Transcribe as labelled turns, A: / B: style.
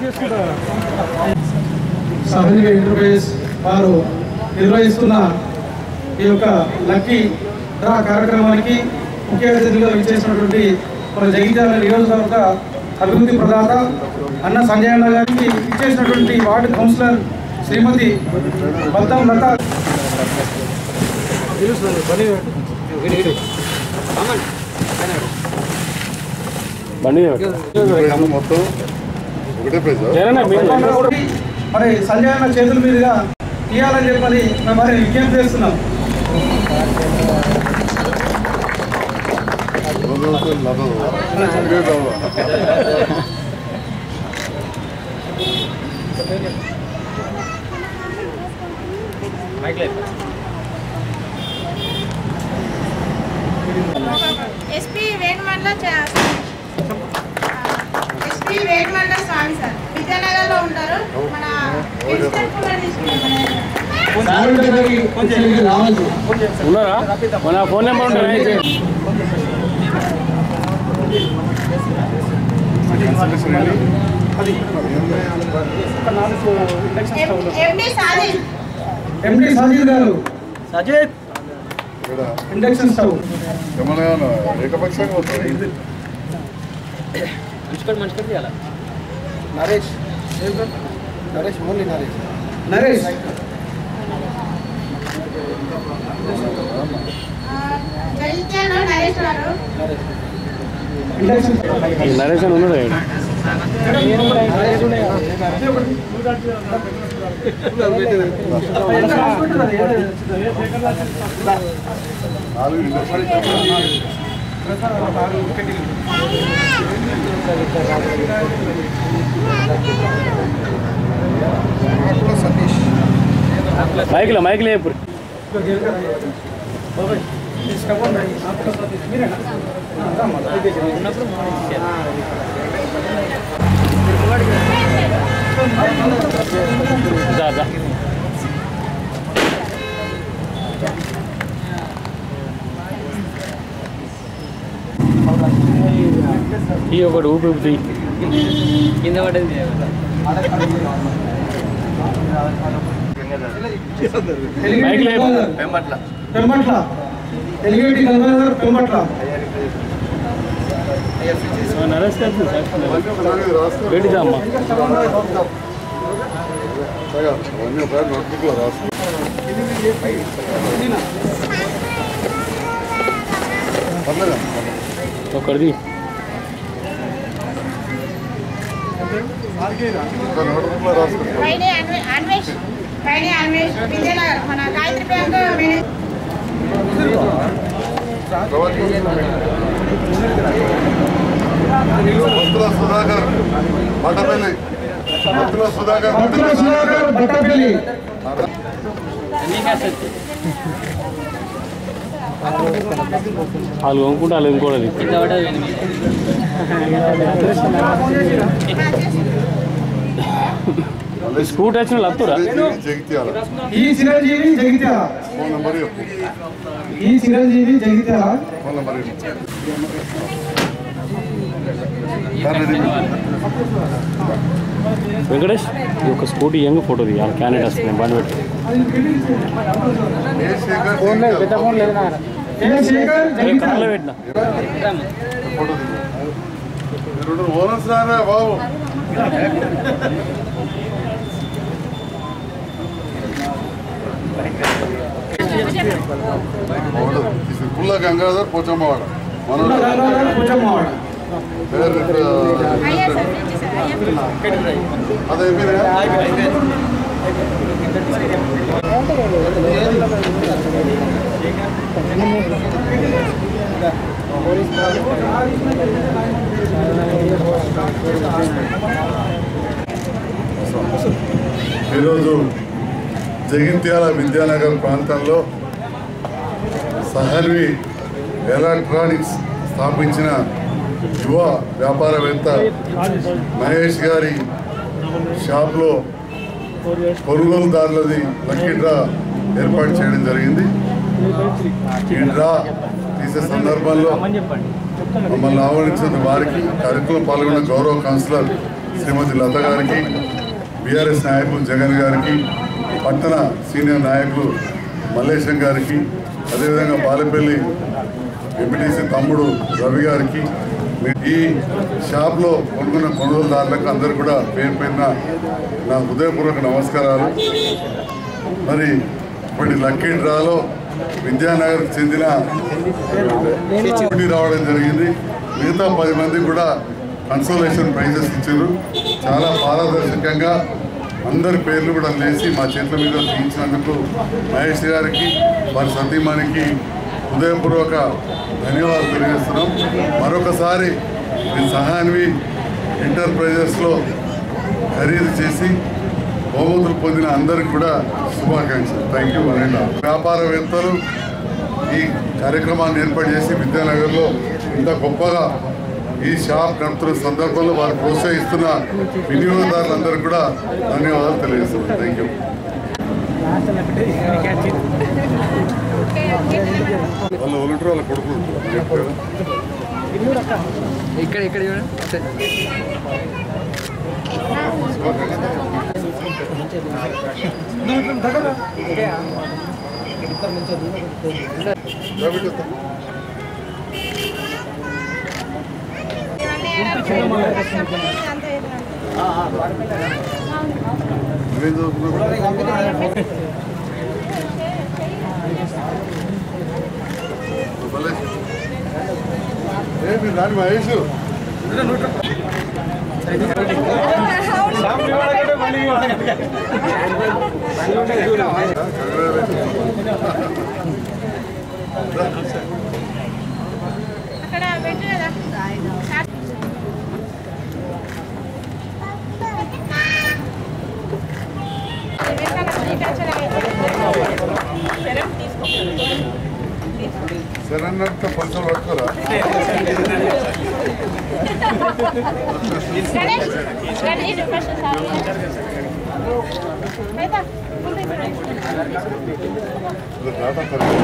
A: సహజ ఎంటర్ప్రైజ్ వారు నిర్వహిస్తున్న ఈ యొక్క లక్కీ డ్రా కార్యక్రమానికి ముఖ్య అతిథిగా ఇచ్చేసినటువంటి మన జగిత్యాల నియోజకవర్గ అభివృద్ధి ప్రదాత అన్న సంజయ్ అన్న గారికి ఇచ్చేసినటువంటి వార్డు కౌన్సిలర్ శ్రీమతి బద్దం లత
B: బండి
C: మొత్తం ఒకటే ప్రైజ్
A: మరి సంజయ్ అన్న చేతుల మీదుగా తీయాలని చెప్పని మేము మరి విజ్ఞప్తి చేస్తున్నాం
D: SP Venumandala SP Venumandala Swamy sir విద్యానగర్లో ఉంటారు మన ప్రిన్సిపల్ కూడా తీసుకున్నాం
B: ఉన్నారా మన ఫోన్ నెంబర్ ఉంటుంది
D: ఎండి సాజిద్
A: ఎండి సాజిద్ గారు
C: ఇక్కడ
A: ఇండక్షన్ స్టవ్
C: ఏమైనా ఏకపక్షంగా పోతాయి
A: నరేష్ నరేష్ ఓన్లీ నరేష్ నరేష్
D: జగిత్యాలలో నరేష్ గారు
A: ఇండక్షన్
B: నరేష్ అని ఉన్నాడు ఇక్కడ.
C: నాలుగు ఇండస్ట్రీ
B: మైక్లో మైక్లో చెప్పు దా, దా. ఈ ఒకటి ఊపి ఊపి కింద పడ్డది మైక్లో చెప్పు
A: పెంబట్ల పెంబట్ల ఎలిగేటి గంగాధర్ పెంబట్ల
B: నరేష్ గారు
C: రాసుకో
B: పెట్టిదా అమ్మా
C: అవన్నీ ఒక నోట్బుక్లో రాసుకో పర్లేదా
B: ఒకటిది
C: ఒక నోట్బుక్లో రాసుకో
D: ఫ్రైడే అన్వే అన్వేష్ ఫ్రైడే అన్వేష్ విద్యానగర్ మన గాయత్రి బ్యాంక్ మేనేజ్
C: భక్తుల సుధాకర్ బట్టపల్లి భక్తుల సుధాకర్
A: భక్తుల సుధాకర్ బట్టపల్లి
B: వాళ్ళు కొనుక్కుంటే వాళ్ళు ఇంకోటి స్కూటీ వచ్చిన వాళ్ళు వస్తురా
C: జగిత్యాల
A: ఈ చిరంజీవి జగిత్యాల
C: ఫోన్ నెంబర్ చెప్పు
A: ఈ చిరంజీవి జగిత్యాల
C: ఫోన్ నెంబర్ చెప్పు
B: వెంకటేష్ ఈ యొక్క స్కూటీ యంగ్ ఫోటో తీయాలి క్యాండిడేట్ వస్తుంది బండి పెట్టి
C: ఏ శేఖర్ జగిత్యాల.
A: ఏ శేఖర్ జగిత్యాల
B: కార్లో పెట్టిన
C: ఫోటో దిగు. మీరు రెండు ఓనర్స్ రారా బాబు ఫోటో తీసి. పుల్ల గంగాధర్ పోచమ్మవాడ మనోడు
A: గంగాధర్ పోచమ్మవాడ
C: పేరు
D: అయ్యా సార్ ఫ్రిడ్జ్ సార్ అయ్యా
C: అదే మీరే ఈరోజు జగిత్యాల విద్యానగర్ ప్రాంతంలో సహల్వి ఎలక్ట్రానిక్స్ స్థాపించిన యువ వ్యాపారవేత్త మహేష్ గారి షాప్లో కొనుగోలుదారులది లక్కీ డ్రా ఏర్పాటు చేయడం జరిగింది ఈ డ్రా తీసే సందర్భంలో మమ్మల్ని ఆహ్వానించిన వారికి కార్యక్రమం పాల్గొన్న గౌరవ కౌన్సిలర్ శ్రీమతి లత గారికి బీఆర్ఎస్ నాయకులు జగన్ గారికి పట్టణ సీనియర్ నాయకులు మల్లేశం గారికి అదేవిధంగా బాలపల్లి ఎంపీటీసీ తమ్ముడు రవి గారికి ఈ షాప్లో కొనుక్కున్న కొనుగోలుదారులకు అందరూ కూడా పేరు పేరున నా హృదయపూర్వక నమస్కారాలు మరి ఇప్పటి లక్కీ డ్రాలో విద్యానగర్కి చెందిన పోటీ రావడం జరిగింది మిగతా పది మంది కూడా కన్సోలేషన్ ప్రైజెస్ ఇచ్చారు చాలా పారదర్శకంగా అందరి పేర్లు కూడా లేచి మా చేతుల మీద తీయించినందుకు మహేష్ గారికి వారి సతీమణికి హృదయపూర్వక ధన్యవాదాలు తెలియజేస్తున్నాం మరొకసారి ఈ సహాన్వి ఎంటర్ప్రైజెస్లో ఖరీదు చేసి బహుమతులు పొందిన అందరికి కూడా శుభాకాంక్షలు థ్యాంక్ యూ వరండా వ్యాపారవేత్తలు ఈ కార్యక్రమాన్ని ఏర్పాటు చేసి విద్యానగర్లో ఇంత గొప్పగా ఈ షాప్ నడుపుతున్న సందర్భంలో వారు ప్రోత్సహిస్తున్న వినియోగదారులందరికీ కూడా ధన్యవాదాలు తెలియజేస్తున్నాను థ్యాంక్ యూ వాళ్ళ ఒలిటర్ వాళ్ళ కొడుకు చెప్పారు
B: ఇక్కడ ఇక్కడ చూడండి
D: ఇవన్నీ ఏడాది అంతా చేసినాం.
C: నువ్వేం చదువుతున్నావు భలే. ఏ మీరు రాని మహేష్
D: అక్కడ పెట్టు కదా వెనకాల శ్రీకాంచన
C: సరన్నట్ట పంచలు పట్టుకోరా
D: గణేష్ గణేష్ ఫస్ట్ సార్ అయితే ముందు ఇక్కడ
C: ఇది టాటా ఖరీదు.